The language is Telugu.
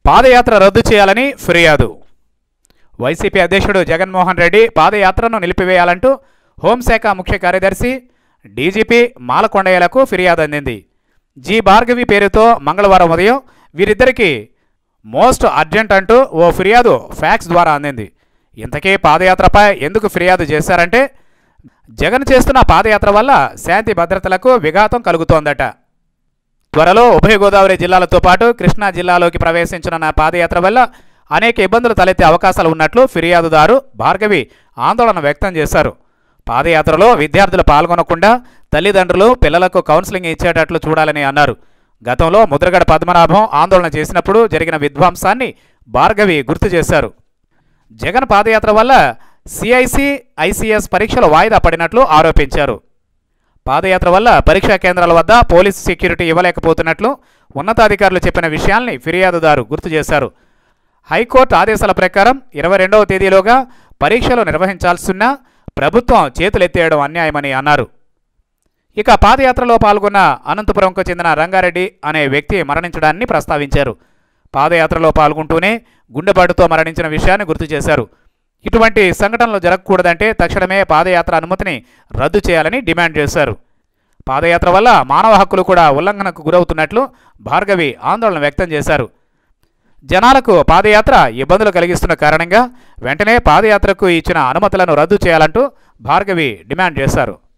పాదయాత్ర రద్దు చేయాలని ఫిర్యాదు వైసీపీ అధ్యక్షుడు జగన్మోహన్ రెడ్డి పాదయాత్రను నిలిపివేయాలంటూ హోంశాఖ ముఖ్య కార్యదర్శి డీజీపీ మాలకొండయ్యలకు ఫిర్యాదు అందింది జి భార్గవి పేరుతో మంగళవారం ఉదయం వీరిద్దరికీ మోస్ట్ అర్జెంట్ అంటూ ఓ ఫిర్యాదు ఫ్యాక్స్ ద్వారా అందింది ఇంతకీ పాదయాత్రపై ఎందుకు ఫిర్యాదు చేశారంటే జగన్ చేస్తున్న పాదయాత్ర వల్ల శాంతి భద్రతలకు విఘాతం కలుగుతోందట త్వరలో ఉభయ గోదావరి జిల్లాలతో పాటు కృష్ణా జిల్లాలోకి ప్రవేశించనున్న పాదయాత్ర వల్ల అనేక ఇబ్బందులు తలెత్తే అవకాశాలు ఉన్నట్లు ఫిర్యాదుదారు భార్గవి ఆందోళన వ్యక్తం చేశారు పాదయాత్రలో విద్యార్థులు పాల్గొనకుండా తల్లిదండ్రులు పిల్లలకు కౌన్సిలింగ్ ఇచ్చేటట్లు చూడాలని అన్నారు గతంలో ముద్రగడ పద్మనాభం ఆందోళన చేసినప్పుడు జరిగిన విధ్వంసాన్ని భార్గవి గుర్తు చేశారు జగన్ పాదయాత్ర వల్ల సిఐసి ఐసిఎస్ పరీక్షలు వాయిదా పడినట్లు ఆరోపించారు పాదయాత్ర వల్ల పరీక్షా కేంద్రాల వద్ద పోలీసు సెక్యూరిటీ ఇవ్వలేకపోతున్నట్లు ఉన్నతాధికారులు చెప్పిన విషయాల్ని ఫిర్యాదుదారు గుర్తు చేశారు హైకోర్టు ఆదేశాల ప్రకారం ఇరవై రెండవ తేదీలోగా పరీక్షలు నిర్వహించాల్సిన ప్రభుత్వం చేతులెత్తేయడం అన్యాయమని అన్నారు ఇక పాదయాత్రలో పాల్గొన్న అనంతపురంకు చెందిన రంగారెడ్డి అనే వ్యక్తి మరణించడాన్ని ప్రస్తావించారు పాదయాత్రలో పాల్గొంటూనే గుండెపాటుతో మరణించిన విషయాన్ని గుర్తు చేశారు ఇటువంటి సంఘటనలు జరగకూడదంటే తక్షణమే పాదయాత్ర అనుమతిని రద్దు చేయాలని డిమాండ్ చేశారు పాదయాత్ర వల్ల మానవ హక్కులు కూడా ఉల్లంఘనకు గురవుతున్నట్లు భార్గవి ఆందోళన వ్యక్తం చేశారు జనాలకు పాదయాత్ర ఇబ్బందులు కలిగిస్తున్న కారణంగా వెంటనే పాదయాత్రకు ఇచ్చిన అనుమతులను రద్దు చేయాలంటూ భార్గవి డిమాండ్ చేశారు